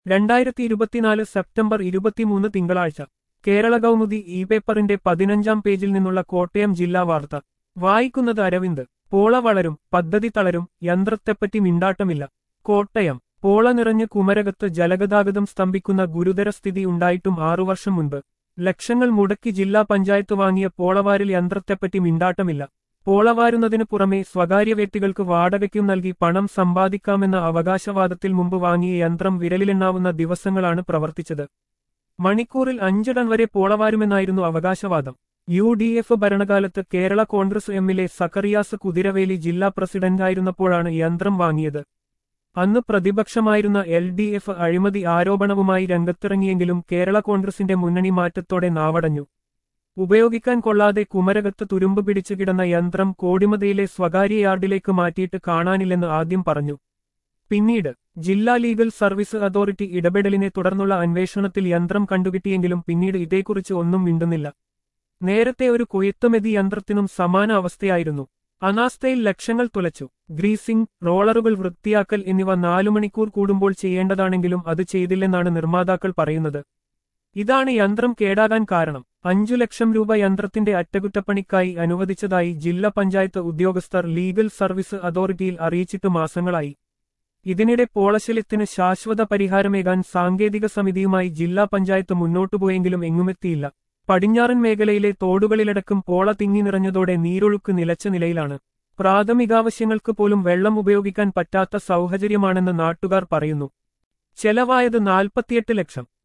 രണ്ടായിരത്തി ഇരുപത്തിനാല് സെപ്റ്റംബർ ഇരുപത്തിമൂന്ന് തിങ്കളാഴ്ച കേരള കൗമുദി ഇ പേപ്പറിന്റെ പതിനഞ്ചാം പേജിൽ നിന്നുള്ള കോട്ടയം ജില്ലാ വാർത്ത വായിക്കുന്നത് അരവിന്ദ് പോള വളരും പദ്ധതി തളരും യന്ത്രത്തെപ്പറ്റി മിണ്ടാട്ടമില്ല കോട്ടയം പോള നിറഞ്ഞ് കുമരകത്ത് ജലഗതാഗതം സ്തംഭിക്കുന്ന ഗുരുതര സ്ഥിതി ഉണ്ടായിട്ടും ആറു വർഷം മുൻപ് ലക്ഷങ്ങൾ മുടക്കി ജില്ലാ പഞ്ചായത്ത് വാങ്ങിയ പോളവാരിൽ യന്ത്രത്തെപ്പറ്റി മിണ്ടാട്ടമില്ല പോളവാരുന്നതിനു പുറമെ സ്വകാര്യ വ്യക്തികൾക്ക് വാടകയ്ക്കും നൽകി പണം സമ്പാദിക്കാമെന്ന അവകാശവാദത്തിൽ മുമ്പ് വാങ്ങിയ യന്ത്രം വിരലിലെണ്ണാവുന്ന ദിവസങ്ങളാണ് പ്രവർത്തിച്ചത് മണിക്കൂറിൽ അഞ്ച് ടൺ വരെ പോളവാരുമെന്നായിരുന്നു അവകാശവാദം യു ഡി എഫ് ഭരണകാലത്ത് കേരള കോൺഗ്രസ് എമ്മിലെ സക്കറിയാസ് കുതിരവേലി ജില്ലാ പ്രസിഡന്റായിരുന്നപ്പോഴാണ് യന്ത്രം വാങ്ങിയത് അന്ന് പ്രതിപക്ഷമായിരുന്ന എൽ ഡി എഫ് അഴിമതി ആരോപണവുമായി രംഗത്തിറങ്ങിയെങ്കിലും കേരള കോൺഗ്രസിന്റെ മുന്നണി മാറ്റത്തോടെ നാവടഞ്ഞു ഉപയോഗിക്കാൻ കൊള്ളാതെ കുമരകത്ത് തുരുമ്പ് പിടിച്ചു കിടന്ന യന്ത്രം കോടിമതയിലെ സ്വകാര്യ യാർഡിലേക്ക് മാറ്റിയിട്ട് കാണാനില്ലെന്ന് ആദ്യം പറഞ്ഞു പിന്നീട് ജില്ലാ ലീഗൽ സർവീസ് അതോറിറ്റി ഇടപെടലിനെ തുടർന്നുള്ള അന്വേഷണത്തിൽ യന്ത്രം കണ്ടുകിട്ടിയെങ്കിലും പിന്നീട് ഇതേക്കുറിച്ച് ഒന്നും മിണ്ടുന്നില്ല നേരത്തെ ഒരു കൊയ്ത്തുമെതി യന്ത്രത്തിനും സമാന അവസ്ഥയായിരുന്നു അനാസ്ഥയിൽ ലക്ഷങ്ങൾ തുലച്ചു ഗ്രീസിംഗ് റോളറുകൾ വൃത്തിയാക്കൽ എന്നിവ നാലു മണിക്കൂർ കൂടുമ്പോൾ ചെയ്യേണ്ടതാണെങ്കിലും അത് ചെയ്തില്ലെന്നാണ് നിർമ്മാതാക്കൾ പറയുന്നത് ഇതാണ് യന്ത്രം കേടാകാൻ കാരണം അഞ്ചു ലക്ഷം രൂപ യന്ത്രത്തിന്റെ അറ്റകുറ്റപ്പണിക്കായി അനുവദിച്ചതായി ജില്ലാ പഞ്ചായത്ത് ഉദ്യോഗസ്ഥർ ലീഗൽ സർവീസ് അതോറിറ്റിയിൽ അറിയിച്ചിട്ട് മാസങ്ങളായി ഇതിനിടെ പോളശല്യത്തിന് ശാശ്വത പരിഹാരമേകാൻ സാങ്കേതിക സമിതിയുമായി ജില്ലാ പഞ്ചായത്ത് മുന്നോട്ടുപോയെങ്കിലും എങ്ങുമെത്തിയില്ല പടിഞ്ഞാറൻ മേഖലയിലെ തോടുകളിലടക്കം പോള തിങ്ങി നിറഞ്ഞതോടെ നീരൊഴുക്ക് നിലച്ച നിലയിലാണ് പ്രാഥമികാവശ്യങ്ങൾക്ക് പോലും വെള്ളം ഉപയോഗിക്കാൻ പറ്റാത്ത സൗഹചര്യമാണെന്ന് നാട്ടുകാർ പറയുന്നു ചെലവായത് നാൽപ്പത്തിയെട്ട് ലക്ഷം